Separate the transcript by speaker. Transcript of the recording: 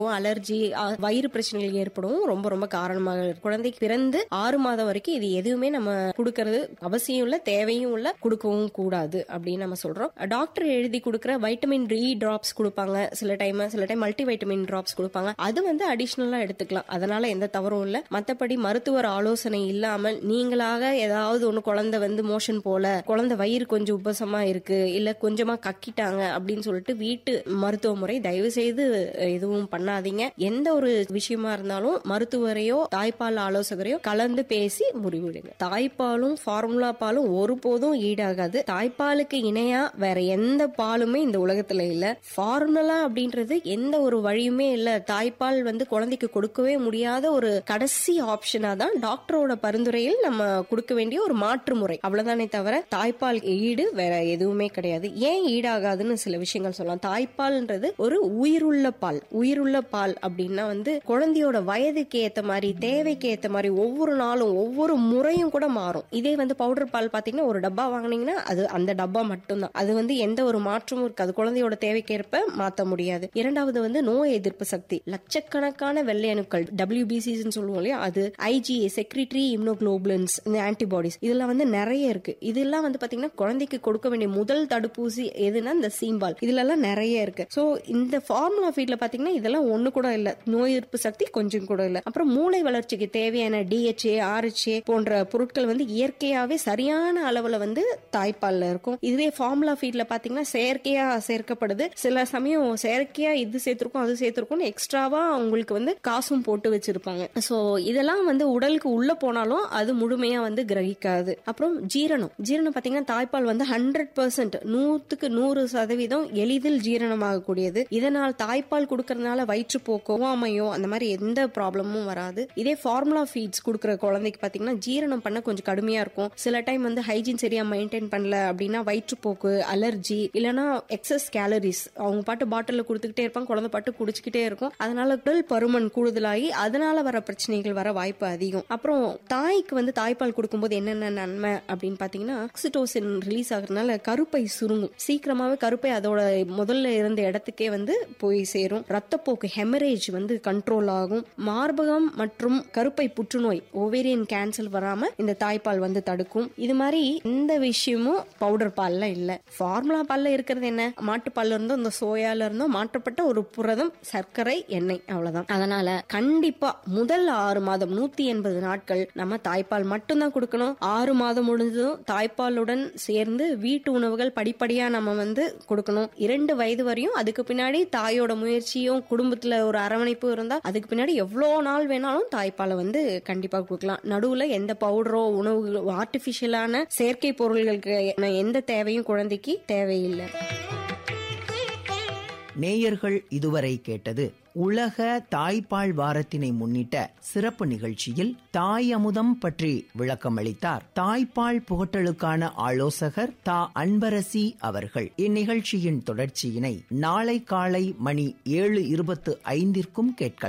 Speaker 1: allergy அ- வயிறு பிரச்சனைகள் ஏற்படும் ரொம்ப ரொம்ப காரணமாக இருக்கு குழந்தைக்கு பிறந்து ஆறு மாதம் வரைக்கும் இது எதுவுமே நம்ம கொடுக்கறது அவசியம் இல்ல தேவையும் இல்ல கொடுக்கவும் கூடாது அப்படின்னு நம்ம சொல்றோம் டாக்டர் எழுதி கொடுக்குற வைட்டமின் டி டிராப்ஸ் கொடுப்பாங்க சில டைம் சில டைம் மல்டி வைட்டமின் டிராப்ஸ் கொடுப்பாங்க அது வந்து அடிஷ்னலா எடுத்துக்கலாம் அதனால எந்த தவறும் இல்ல மத்தபடி மருத்துவர் ஆலோசனை இல்லாமல் நீங்களாக ஏதாவது ஒண்ணு குழந்தை வந்து மோஷன் போல குழந்தை வயிறு கொஞ்சம் உபசமா இருக்கு இல்ல கொஞ்சமா கக்கிட்டாங்க அப்படின்னு சொல்லிட்டு வீட்டு மருத்துவ முறை தயவு செய்து எதுவும் பண்ணாதீங்க எந்த ஒரு விஷயமா இருந்தாலும் மருத்துவரையோ தாய்ப்பால் ஆலோசகரையோ கலந்து பேசி முடிவெடுங்க தாய்ப்பாலும் ஃபார்முலா பாலும் ஒருபோதும் ஈடாகாது தாய்ப்பாலுக்கு இணையா வேற எந்த பாலுமே இந்த உலகத்துல இல்ல ஃபார்முலா அப்படின்றது எந்த ஒரு வழியுமே இல்ல தாய்ப்பால் வந்து குழந்தைக்கு கொடுக்கவே முடியாத ஒரு கடைசி ஆப்ஷனா தான் டாக்டரோட பரிந்துரையில் நம்ம கொடுக்க வேண்டிய ஒரு மாற்று முறை அவ்வளவுதானே தவிர தாய்ப்பால் ஈடு வேற எதுவுமே கிடையாது ஏன் ஈடாகாதுன்னு சில விஷயங்கள் சொல்லலாம் தாய்ப்பால்ன்றது ஒரு உயிருள்ள பால் உயிருள்ள பால் அப்படின்னா வந்து குழந்தையோட வயதுக்கு ஏத்த மாதிரி தேவைக்கு ஏத்த மாதிரி ஒவ்வொரு நாளும் ஒவ்வொரு முறையும் கூட மாறும் இதே வந்து பவுடர் பால் பாத்தீங்கன்னா ஒரு டப்பா வாங்குனீங்கன்னா அது அந்த டப்பா மட்டும்தான் அது வந்து எந்த ஒரு மாற்றமும் இருக்காது குழந்தையோட தேவைக்கேற்ப மாத்த முடியாது இரண்டாவது வந்து நோய் எதிர்ப்பு சக்தி லட்சக்கணக்கான வெள்ளை அணுக்கள் டபிள்யூபிசிஸ் சொல்லுவோம் இல்லையா அது ஐஜிஏ செக்ரிட்டரி இம்னோகுளோபுலன்ஸ் இந்த ஆன்டிபாடிஸ் இதெல்லாம் வந்து நிறைய இருக்கு இதெல்லாம் வந்து பாத்தீங்கன்னா குழந்தைக்கு கொடுக்க வேண்டிய முதல் தடுப்பூசி எதுனா இந்த சீம்பால் இதுல எல்லாம் நிறைய இருக்கு சோ இந்த ஃபார்முலா ஃபீட்ல பாத்தீங்கன்னா இதெல்லாம் ஒண்ணு கூட இல்ல நோய் எதிர்ப்பு சக்தி கொஞ்சம் கூட இல்ல அப்புறம் மூளை வளர்ச்சிக்கு தேவையான டிஹெச்ஏ ஆர்ஹெச்ஏ போன்ற பொருட்கள் வந்து இயற்கையாவே சரியான அளவுல வந்து தாய்ப்பால்ல இருக்கும் இதுவே ஃபார்முலா ஃபீட்ல பாத்தீங்கன்னா செயற்கையா சேர்க்கப்படுது சில சமயம் செயற்கையா இது சேர்த்திருக்கோம் அது சேர்த்திருக்கோம் எக்ஸ்ட்ராவா உங்களுக்கு வந்து காசும் போட்டு வச்சிருப்பாங்க சோ இதெல்லாம் வந்து உடலுக்கு உள்ள போனாலும் அது முழுமையா வந்து கிரகிக்காது அப்புறம் ஜீரணம் ஜீரணம் பாத்தீங்கன்னா தாய்ப்பால் வந்து ஹண்ட்ரட் பர்சன்ட் நூத்துக்கு நூறு சதவீதம் எளிதில் ஜீரணமாகக்கூடியது இதனால் தாய்ப்பால் கொடுக்கறதுனால வயிற்றுப்போக்கோ ஓமையோ அந்த மாதிரி எந்த ப்ராப்ளமும் வராது இதே ஃபார்முலா ஃபீட்ஸ் கொடுக்குற குழந்தைக்கு பாத்தீங்கன்னா ஜீரணம் பண்ண கொஞ்சம் கடுமையா இருக்கும் சில டைம் வந்து ஹைஜீன் சரியா மெயின்டைன் பண்ணல அப்படின்னா வயிற்றுப்போக்கு அலர்ஜி இல்லனா எக்ஸஸ் கேலரிஸ் அவங்க பாட்டு பாட்டில் கொடுத்துக்கிட்டே இருப்பாங்க குழந்தை பாட்டு குடிச்சுக்கிட்டே இருக்கும் அதனால உடல் பருமன் கூடுதலாகி அதனால வர பிரச்சனைகள் வர வாய்ப்பு அதிகம் அப்புறம் தாய்க்கு வந்து தாய்ப்பால் கொடுக்கும்போது என்னென்ன நன்மை அப்படின்னு பாத்தீங்கன்னா ஆக்சிடோசின் ரிலீஸ் ஆகுறதுனால கருப்பை சுருங்கும் சீக்கிரமாவே கருப்பை அதோட முதல்ல இருந்த இடத்துக்கே வந்து போய் சேரும் ரத்தப்போக்கு ஹெமரேஜ் வந்து கண்ட்ரோல் ஆகும் மார்பகம் மற்றும் கருப்பை புற்றுநோய் ஓவேரியன் கேன்சர் வராம இந்த தாய்ப்பால் வந்து தடுக்கும் இது மாதிரி எந்த விஷயமும் பவுடர் பால்ல இல்ல ஃபார்முலா பால்ல இருக்கிறது என்ன மாட்டுப்பால்ல இருந்தோ இந்த சோயால இருந்தோ மாற்றப்பட்ட ஒரு புரதம் சர்க்கரை எண்ணெய் அவ்வளவுதான் அதனால கண்டிப்பா முதல் ஆறு மாதம் நூத்தி எண்பது நாட்கள் நம்ம தாய்ப்பால் மட்டும்தான் கொடுக்கணும் ஆறு மாதம் முடிஞ்சதும் தாய்ப்பாலுடன் சேர்ந்து வீட்டு உணவுகள் படிப்படியா நம்ம வந்து கொடுக்கணும் இரண்டு வயது வரையும் அதுக்கு பின்னாடி தாயோட முயற்சியும் குடும்பத்துல ஒரு அரவணைப்பு இருந்தா அதுக்கு பின்னாடி எவ்வளோ நாள் வேணாலும் தாய்ப்பாலை வந்து கண்டிப்பா கொடுக்கலாம் நடுவுல எந்த பவுடரோ உணவு ஆர்டிபிஷியலான செயற்கை பொருள்களுக்கு எந்த தேவையும் குழந்தைக்கு தேவையில்லை
Speaker 2: நேயர்கள் இதுவரை கேட்டது உலக தாய்ப்பால் வாரத்தினை முன்னிட்ட சிறப்பு நிகழ்ச்சியில் தாய் அமுதம் பற்றி விளக்கம் அளித்தார் தாய்ப்பால் புகட்டலுக்கான ஆலோசகர் தா அன்பரசி அவர்கள் இந்நிகழ்ச்சியின் தொடர்ச்சியினை நாளை காலை மணி ஏழு இருபத்து ஐந்திற்கும் கேட்கலாம்